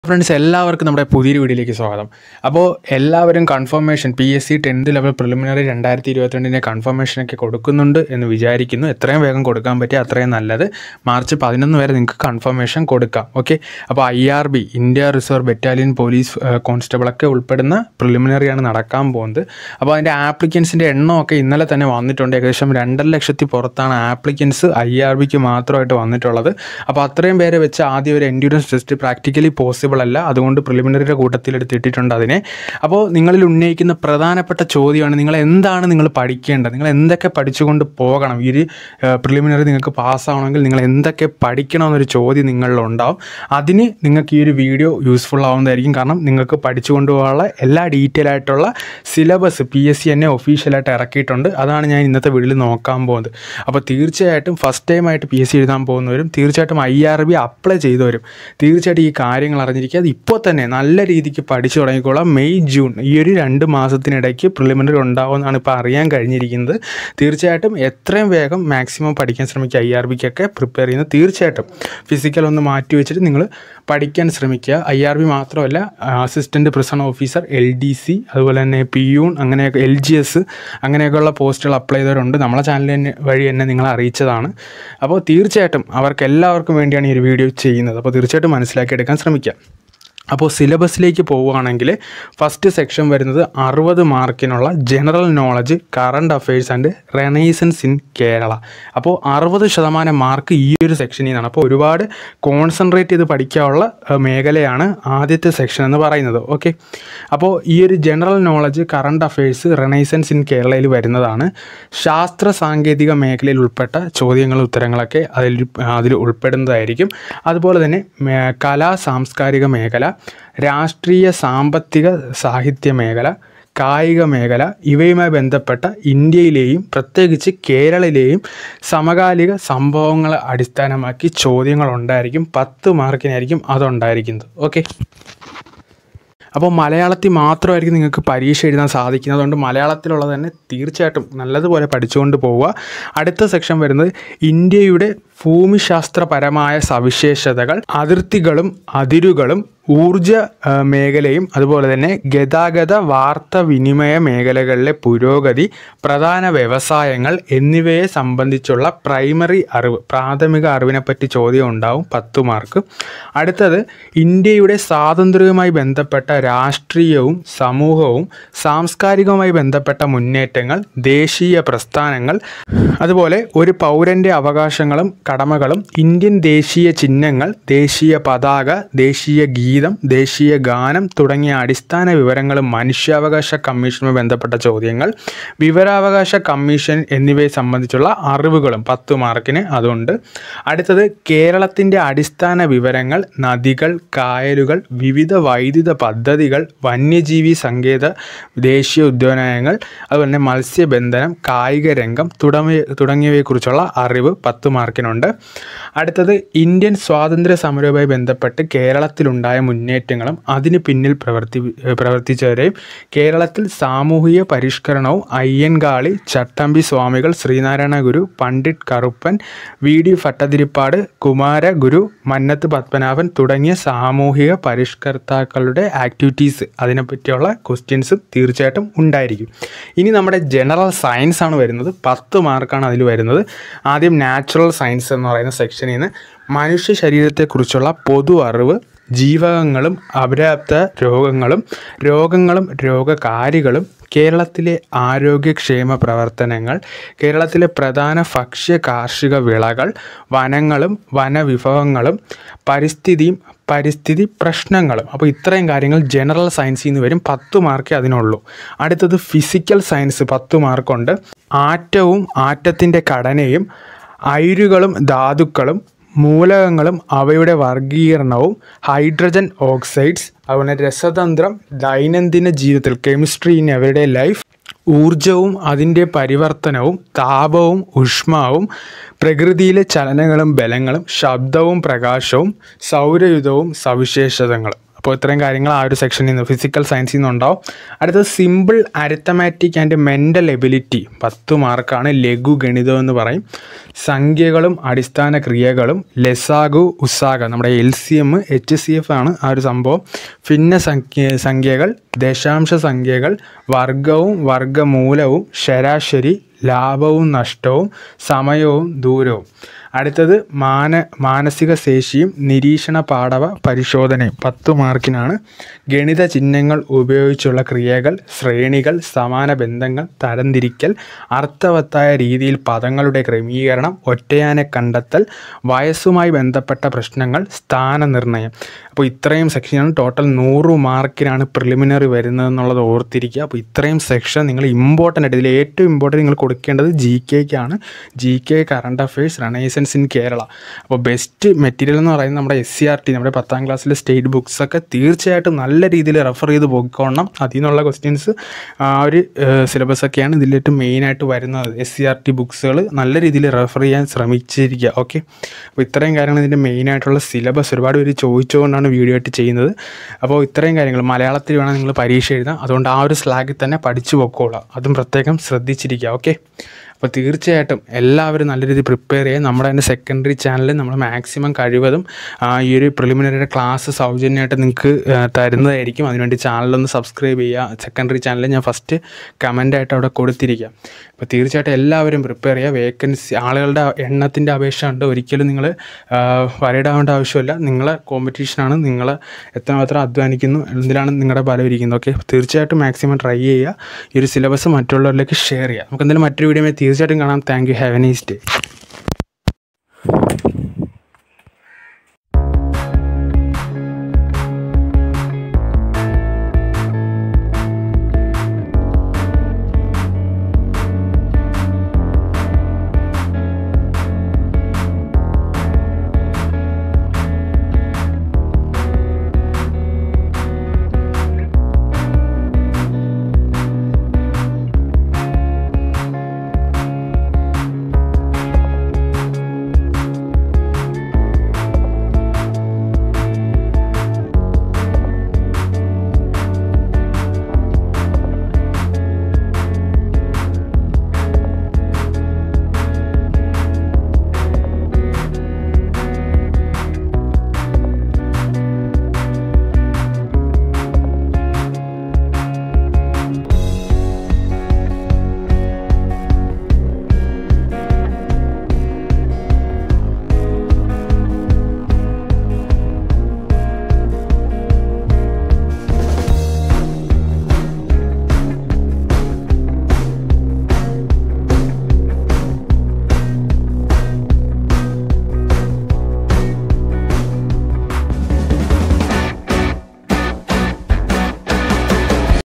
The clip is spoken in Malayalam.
ഫ്രണ്ട്സ് എല്ലാവർക്കും നമ്മുടെ പുതിയൊരു വീഡിയോയിലേക്ക് സ്വാഗതം അപ്പോൾ എല്ലാവരും confirmation P S C tenth level preliminary രണ്ടായിരത്തി ഇരുപത്തിരണ്ടിൻ്റെ കൺഫർമേഷനൊക്കെ കൊടുക്കുന്നുണ്ട് എന്ന് വിചാരിക്കുന്നു എത്രയും വേഗം കൊടുക്കാൻ പറ്റിയ അത്രയും നല്ലത് മാർച്ച് പതിനൊന്ന് വരെ നിങ്ങൾക്ക് കൺഫർമേഷൻ കൊടുക്കാം ഓക്കെ അപ്പോൾ I R B India reserve battalion police കോൺസ്റ്റബിളൊക്കെ ഉൾപ്പെടുന്ന പ്രിലിമിനറിയാണ് നടക്കാൻ പോകുന്നത് അപ്പോൾ അതിൻ്റെ ആപ്ലിക്കൻസിൻ്റെ എണ്ണമൊക്കെ ഇന്നലെ തന്നെ വന്നിട്ടുണ്ട് ഏകദേശം രണ്ടര ലക്ഷത്തി പുറത്താണ് ആപ്ലിക്കൻസ് ഐ ആർ ബിക്ക് മാത്രമായിട്ട് വന്നിട്ടുള്ളത് അപ്പോൾ അത്രയും പേരെ വെച്ച് ആദ്യം ഒരു എൻഡ്യൂറൻസ് ടെസ്റ്റ് പ്രാക്ടിക്കലി പോസിബിൾ അല്ല അതുകൊണ്ട് പ്രിലിമിനറിയുടെ കൂട്ടത്തിൽ എടുത്തിട്ടിട്ടുണ്ട് അതിനെ അപ്പോൾ നിങ്ങളിൽ ഉന്നയിക്കുന്ന പ്രധാനപ്പെട്ട ചോദ്യമാണ് നിങ്ങൾ എന്താണ് നിങ്ങൾ പഠിക്കേണ്ടത് നിങ്ങൾ എന്തൊക്കെ പഠിച്ചുകൊണ്ട് പോകണം ഈ ഒരു പ്രിലിമിനറി നിങ്ങൾക്ക് പാസ്സാവണമെങ്കിൽ നിങ്ങൾ എന്തൊക്കെ പഠിക്കണമെന്നൊരു ചോദ്യം നിങ്ങളിലുണ്ടാവും അതിന് നിങ്ങൾക്ക് ഈ ഒരു വീഡിയോ യൂസ്ഫുൾ ആവുന്നതായിരിക്കും കാരണം നിങ്ങൾക്ക് പഠിച്ചു കൊണ്ടുപോകാനുള്ള എല്ലാ ഡീറ്റെയിൽ ആയിട്ടുള്ള സിലബസ് പി എസ് സി തന്നെ ഒഫീഷ്യലായിട്ട് ഇറക്കിയിട്ടുണ്ട് അതാണ് ഞാൻ ഇന്നത്തെ വീഡിയോയിൽ നോക്കാൻ പോകുന്നത് അപ്പോൾ തീർച്ചയായിട്ടും ഫസ്റ്റ് ടൈം ആയിട്ട് പി എസ് സി എഴുതാൻ പോകുന്നവരും തീർച്ചയായിട്ടും ഐ ആർ ബി അപ്ലൈ ചെയ്തവരും തീർച്ചയായിട്ടും ഈ കാര്യങ്ങൾ അറിഞ്ഞിരിക്കുക അത് ഇപ്പോൾ തന്നെ നല്ല രീതിക്ക് പഠിച്ചു തുടങ്ങിക്കോളാം മെയ് ജൂൺ ഈ ഒരു രണ്ട് മാസത്തിനിടയ്ക്ക് പ്രിലിമിനറി ഉണ്ടാവുമെന്നാണ് ഇപ്പോൾ അറിയാൻ കഴിഞ്ഞിരിക്കുന്നത് തീർച്ചയായിട്ടും എത്രയും വേഗം മാക്സിമം പഠിക്കാൻ ശ്രമിക്കുക ഐ ആർ ബിക്കൊക്കെ പ്രിപ്പയർ ചെയ്യുന്നത് തീർച്ചയായിട്ടും ഫിസിക്കൽ ഒന്ന് മാറ്റി വെച്ചിട്ട് നിങ്ങൾ പഠിക്കാൻ ശ്രമിക്കുക ഐ ആർ ബി മാത്രമല്ല assistant prison officer L D C അതുപോലെ തന്നെ പി യൂൺ അങ്ങനെയൊക്കെ എൽ ജി എസ് അങ്ങനെയൊക്കെയുള്ള പോസ്റ്റുകൾ അപ്ലൈ ചെയ്തവരുണ്ട് നമ്മളെ ചാനൽ തന്നെ വഴി തന്നെ നിങ്ങളെ അറിയിച്ചതാണ് അപ്പോൾ തീർച്ചയായിട്ടും അവർക്ക് എല്ലാവർക്കും വേണ്ടിയാണ് ഈ ഒരു വീഡിയോ ചെയ്യുന്നത് അപ്പോൾ തീർച്ചയായിട്ടും മനസ്സിലാക്കിയെടുക്കാൻ ശ്രമിക്കുക അപ്പോൾ സിലബസിലേക്ക് പോവുകയാണെങ്കിൽ ഫസ്റ്റ് സെക്ഷൻ വരുന്നത് അറുപത് മാർക്കിനുള്ള general knowledge current affairs and renaissance in Kerala അപ്പോൾ അറുപത് ശതമാനം മാർക്ക് ഈ ഒരു സെക്ഷനിൽ നിന്നാണ് അപ്പോൾ ഒരുപാട് കോൺസെൻട്രേറ്റ് ചെയ്ത് പഠിക്കാനുള്ള ഏഹ്, മേഖലയാണ് ആദ്യത്തെ സെക്ഷൻ എന്ന് പറയുന്നത് ഓക്കെ അപ്പോൾ ഈ ഒരു general knowledge current affairs renaissance in കേരളയിൽ വരുന്നതാണ് ശാസ്ത്ര സാങ്കേതിക മേഖലയിൽ ഉൾപ്പെട്ട ചോദ്യങ്ങളും ഉത്തരങ്ങളൊക്കെ അതിൽ അതിൽ ഉൾപ്പെടുന്നതായിരിക്കും അതുപോലെ തന്നെ മേ- കലാ സാംസ്കാരിക മേഖല രാഷ്ട്രീയ സാമ്പത്തിക സാഹിത്യ മേഖല കായിക മേഖല ഇവയുമായി ബന്ധപ്പെട്ട ഇന്ത്യയിലെയും പ്രത്യേകിച്ച് കേരളയിലെയും സമകാലിക സംഭവങ്ങളെ അടിസ്ഥാനമാക്കി ചോദ്യങ്ങൾ ഉണ്ടായിരിക്കും പത്ത് മാർക്കിനായിരിക്കും അതുണ്ടായിരിക്കുന്നത് ഓക്കെ അപ്പോൾ മലയാളത്തിൽ മാത്രമായിരിക്കും നിങ്ങൾക്ക് പരീക്ഷ എഴുതാൻ സാധിക്കുന്നത് അതുകൊണ്ട് മലയാളത്തിലുള്ളത് തന്നെ തീർച്ചയായിട്ടും നല്ലതുപോലെ പഠിച്ചുകൊണ്ട് പോവുക അടുത്ത സെക്ഷൻ വരുന്നത് ഇന്ത്യയുടെ ഭൂമിശാസ്ത്രപരമായ സവിശേഷതകൾ അതിർത്തികളും അതിരുകളും ഊർജ ആ, മേഖലയും അതുപോലെ തന്നെ ഗതാഗത വാർത്താവിനിമയ മേഖലകളിലെ പുരോഗതി പ്രധാന വ്യവസായങ്ങൾ എന്നിവയെ സംബന്ധിച്ചുള്ള പ്രൈമറി അറിവ് പ്രാഥമിക അറിവിനെപ്പറ്റി ചോദ്യം ഉണ്ടാവും പത്ത് മാർക്ക് അടുത്തത് ഇന്ത്യയുടെ സ്വാതന്ത്ര്യവുമായി ബന്ധപ്പെട്ട രാഷ്ട്രീയവും സമൂഹവും സാംസ്കാരികവുമായി ബന്ധപ്പെട്ട മുന്നേറ്റങ്ങൾ ദേശീയ പ്രസ്ഥാനങ്ങൾ അതുപോലെ ഒരു പൗരൻ്റെ അവകാശങ്ങളും കടമകളും ഇന്ത്യൻ ദേശീയ ചിഹ്നങ്ങൾ ദേശീയ പതാക ദേശീയ ഗീതം ദേശീയ ഗാനം തുടങ്ങിയ അടിസ്ഥാന വിവരങ്ങളും മനുഷ്യാവകാശ കമ്മീഷനുമായി ബന്ധപ്പെട്ട ചോദ്യങ്ങൾ വിവരാവകാശ കമ്മീഷൻ എന്നിവയെ സംബന്ധിച്ചുള്ള അറിവുകളും പത്ത് മാർക്കിന് അതുണ്ട് അടുത്തത് കേരളത്തിൻ്റെ അടിസ്ഥാന വിവരങ്ങൾ നദികൾ കായലുകൾ വിവിധ വൈദ്യുത പദ്ധതികൾ വന്യജീവി സങ്കേത ദേശീയ ഉദ്യാനങ്ങൾ അതുപോലെ തന്നെ മത്സ്യബന്ധനം കായിക രംഗം തുടങ്ങിയ തുടങ്ങിയവയെക്കുറിച്ചുള്ള അറിവ് പത്ത് മാർക്കിനുണ്ട് അടുത്തത് ഇന്ത്യൻ സ്വാതന്ത്ര്യ സമരവുമായി ബന്ധപ്പെട്ട് കേരളത്തിലുണ്ടായ മുന്നേറ്റങ്ങളും അതിന് പിന്നിൽ പ്രവർത്തി പ്രവർത്തിച്ചവരെയും കേരളത്തിൽ സാമൂഹിക പരിഷ്കരണവും അയ്യൻകാളി ചട്ടമ്പി സ്വാമികൾ ശ്രീനാരായണ ഗുരു പണ്ഡിറ്റ് കറുപ്പൻ വി ഡി ഭട്ടതിരിപ്പാട് കുമാര ഗുരു മന്നത്ത് പത്മനാഭൻ തുടങ്ങിയ സാമൂഹിക പരിഷ്കർത്താക്കളുടെ ആക്ടിവിറ്റീസ് അതിനെപ്പറ്റിയുള്ള ക്വസ്റ്റ്യൻസും തീർച്ചയായിട്ടും ഉണ്ടായിരിക്കും ഇനി നമ്മുടെ ജനറൽ സയൻസ് ആണ് വരുന്നത് പത്ത് മാർക്കാണ് അതിൽ വരുന്നത് ആദ്യം നാച്ചുറൽ സയൻസ് എന്ന് പറയുന്ന സെക്ഷനിൽ നിന്ന് മനുഷ്യ ശരീരത്തെക്കുറിച്ചുള്ള പൊതു അറിവ് ജീവകങ്ങളും അപര്യാപ്ത രോഗങ്ങളും രോഗങ്ങളും രോഗകാരികളും കേരളത്തിലെ ആരോഗ്യക്ഷേമ പ്രവർത്തനങ്ങൾ കേരളത്തിലെ പ്രധാന ഭക്ഷ്യ കാർഷിക വിളകൾ വനങ്ങളും വനവിഭവങ്ങളും പരിസ്ഥിതിയും പരിസ്ഥിതി പ്രശ്നങ്ങളും അപ്പോൾ ഇത്രയും കാര്യങ്ങൾ ജനറൽ സയൻസിൽ നിന്ന് വരും പത്ത് മാർക്കേ അതിനുള്ളൂ അടുത്തത് ഫിസിക്കൽ സയൻസ് പത്ത് മാർക്കുണ്ട് ആറ്റവും ആറ്റത്തിൻ്റെ ഘടനയും അയിരുകളും ധാതുക്കളും മൂലകങ്ങളും അവയുടെ വർഗീകരണവും ഹൈഡ്രജൻ ഓക്സൈഡ്സ് അതുപോലെ രസതന്ത്രം ദൈനംദിന ജീവിതത്തിൽ കെമിസ്ട്രി ഇൻ എവരുടെ ലൈഫ് ഊർജവും അതിൻ്റെ പരിവർത്തനവും താപവും ഉഷ്മാവും പ്രകൃതിയിലെ ചലനങ്ങളും ബലങ്ങളും ശബ്ദവും പ്രകാശവും സൗരയുധവും സവിശേഷതകളും അപ്പോൾ ഇത്രയും കാര്യങ്ങൾ ആ ഒരു സെക്ഷനിൽ നിന്ന് ഫിസിക്കൽ സയൻസിൽ നിന്നുണ്ടാവും അടുത്തത് simple arithmetic and mental ability പത്ത് മാർക്കാണ് ലഘു ഗണിതം എന്ന് പറയും സംഖ്യകളും അടിസ്ഥാന ക്രിയകളും ലെസാഗു ഉസാഗ നമ്മുടെ L C M H C F ആണ് ആ ഒരു സംഭവം ഭിന്ന സംഖ്യ സംഖ്യകൾ ദശാംശ സംഖ്യകൾ വർഗവും വർഗമൂലവും ശരാശരി ലാഭവും നഷ്ടവും സമയവും ദൂരവും അടുത്തത് മാന മാനസിക ശേഷിയും നിരീക്ഷണ പാടവ പരിശോധനയും പത്ത് മാർക്കിനാണ് ഗണിത ചിഹ്നങ്ങൾ ഉപയോഗിച്ചുള്ള ക്രിയകൾ ശ്രേണികൾ സമാന ബന്ധങ്ങൾ തരംതിരിക്കൽ അർത്ഥവത്തായ രീതിയിൽ പദങ്ങളുടെ ക്രമീകരണം ഒറ്റയാനെ കണ്ടെത്തൽ വയസ്സുമായി ബന്ധപ്പെട്ട പ്രശ്നങ്ങൾ സ്ഥാനനിർണ്ണയം അപ്പോൾ ഇത്രയും സെക്ഷനാണ് ടോട്ടൽ നൂറ് മാർക്കിനാണ് പ്രിലിമിനറി വരുന്നതെന്നുള്ളത് ഓർത്തിരിക്കുക അപ്പോൾ ഇത്രയും സെക്ഷൻ നിങ്ങൾ ഇമ്പോർട്ടൻ്റ് ആയിട്ട് ഇതിൽ ഏറ്റവും ഇമ്പോർട്ടൻറ്റ് നിങ്ങൾ കൊടുക്കേണ്ടത് ജി കെക്കാണ് G K current affairs renaissance in Kerala അപ്പോൾ ബെസ്റ്റ് മെറ്റീരിയൽ എന്ന് പറയുന്നത് നമ്മുടെ എസ് സി ആർ ടി നമ്മുടെ പത്താം ക്ലാസ്സിലെ സ്റ്റേറ്റ് ബുക്സ് ഒക്കെ തീർച്ചയായിട്ടും നല്ല രീതിയിൽ റെഫർ ചെയ്ത് പോയിക്കോണം അതിൽ നിന്നുള്ള ക്വസ്റ്റ്യൻസ് ആ ഒരു സിലബസ് ഒക്കെയാണ് ഇതിലേറ്റ് മെയിനായിട്ട് വരുന്നത് എസ് സി ആർ ടി ബുക്സുകൾ നല്ല രീതിയിൽ റെഫർ ചെയ്യാൻ ശ്രമിച്ചിരിക്കുക ഓക്കെ അപ്പോൾ ഇത്രയും കാര്യങ്ങൾ ഇതിൻ്റെ മെയിനായിട്ടുള്ള സിലബസ് ഒരുപാട് പേര് ചോദിച്ചുകൊണ്ടാണ് വീഡിയോ ആയിട്ട് ചെയ്യുന്നത് അപ്പോൾ ഇത്രയും കാര്യങ്ങൾ മലയാളത്തിൽ വേണം നിങ്ങൾ പരീക്ഷ എഴുതാം അതുകൊണ്ട് ആ ഒരു സ്ലാഗിൽ തന്നെ പഠിച്ചു പൊക്കോളാം അതും പ്രത്യേകം ശ്രദ്ധിച്ചിരിക്കുക ഓക്കെ അപ്പോൾ തീർച്ചയായിട്ടും എല്ലാവരും നല്ല രീതിയിൽ പ്രിപ്പയർ ചെയ്യുക നമ്മുടെ തന്നെ സെക്കൻഡറി ചാനലിൽ നമ്മൾ മാക്സിമം കഴിവതും ആ, ഈ ഒരു പ്രിലിമിനറിയുടെ ക്ലാസ് സൗജന്യമായിട്ട് നിങ്ങൾക്ക് ആ, തരുന്നതായിരിക്കും അതിനുവേണ്ടി ചാനലൊന്ന് സബ്സ്ക്രൈബ് ചെയ്യുക സെക്കൻഡറി ചാനൽ ഞാൻ ഫസ്റ്റ് കമൻ്റായിട്ട് അവിടെ കൊടുത്തിരിക്കുക അപ്പോൾ തീർച്ചയായിട്ടും എല്ലാവരും പ്രിപ്പയർ ചെയ്യുക വേക്കൻസി ആളുകളുടെ എണ്ണത്തിൻ്റെ അപേക്ഷ ഉണ്ട് ഒരിക്കലും നിങ്ങൾ വരയിടാവേണ്ട ആവശ്യമില്ല നിങ്ങളെ കോമ്പറ്റീഷനാണ് നിങ്ങൾ എത്രമാത്രം അധ്വാനിക്കുന്നു എന്തിലാണ് നിങ്ങളുടെ ബലം ഇരിക്കുന്നത് ഓക്കെ തീർച്ചയായിട്ടും മാക്സിമം ട്രൈ ചെയ്യുക ഈ ഒരു സിലബസ് മറ്റുള്ളവരിലേക്ക് ഷെയർ ചെയ്യുക നമുക്ക് എന്തായാലും മറ്റൊരു വീഡിയോ തീർച്ചയായിട്ടും കാണാം thank you have a nice day